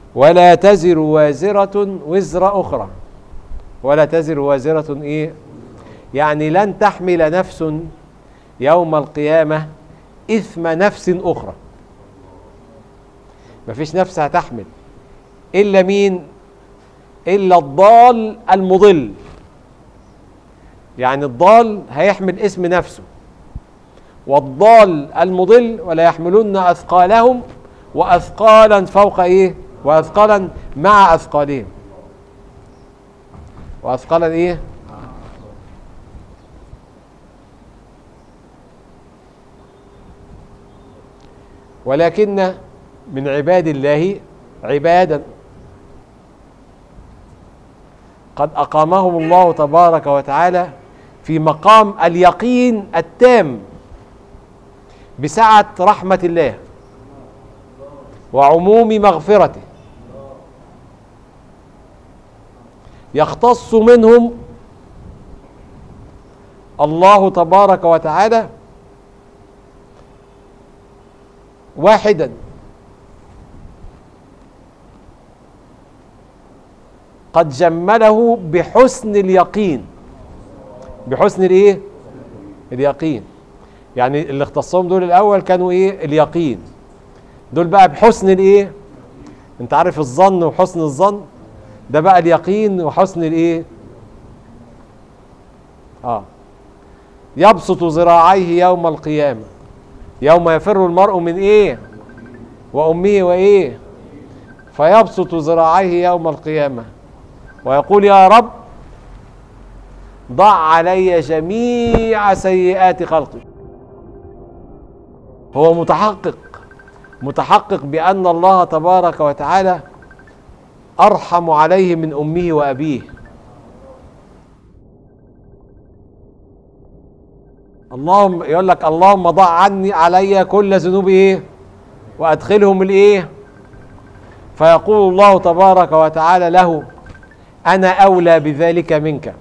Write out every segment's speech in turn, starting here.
ولا تزر وازرة وزر أخرى ولا تزر وازرة إيه يعني لن تحمل نفس يوم القيامة إثم نفس أخرى مفيش نفس هتحمل إلا مين إلا الضال المضل يعني الضال هيحمل اسم نفسه والضال المضل ولا يحملن أثقالهم وأثقالا فوق إيه وأثقالا مع أثقالهم وأثقالا إيه ولكن من عباد الله عبادا قد أقامهم الله تبارك وتعالى في مقام اليقين التام بسعة رحمة الله وعموم مغفرته يختص منهم الله تبارك وتعالى واحدا قد جمله بحسن اليقين بحسن الايه اليقين يعني اللي اختصهم دول الاول كانوا ايه اليقين دول بقى بحسن الايه انت عارف الظن وحسن الظن ده بقى اليقين وحسن الايه اه يبسط ذراعيه يوم القيامه يوم يفر المرء من ايه وامه وايه فيبسط ذراعيه يوم القيامه ويقول يا رب ضع علي جميع سيئات خلقي هو متحقق متحقق بان الله تبارك وتعالى ارحم عليه من امه وابيه اللهم يقول لك اللهم ضع عني علي كل ذنوبي ايه وادخلهم الايه فيقول الله تبارك وتعالى له انا اولى بذلك منك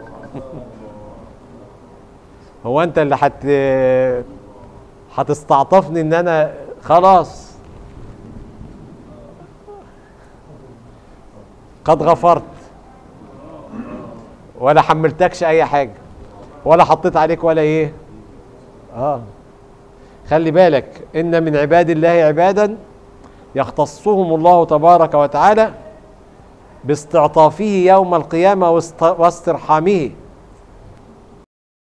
هو انت اللي حت هتستعطفني ان انا خلاص قد غفرت ولا حملتكش اي حاجه ولا حطيت عليك ولا ايه اه خلي بالك ان من عباد الله عبادا يختصهم الله تبارك وتعالى باستعطافه يوم القيامه واست- واسترحامه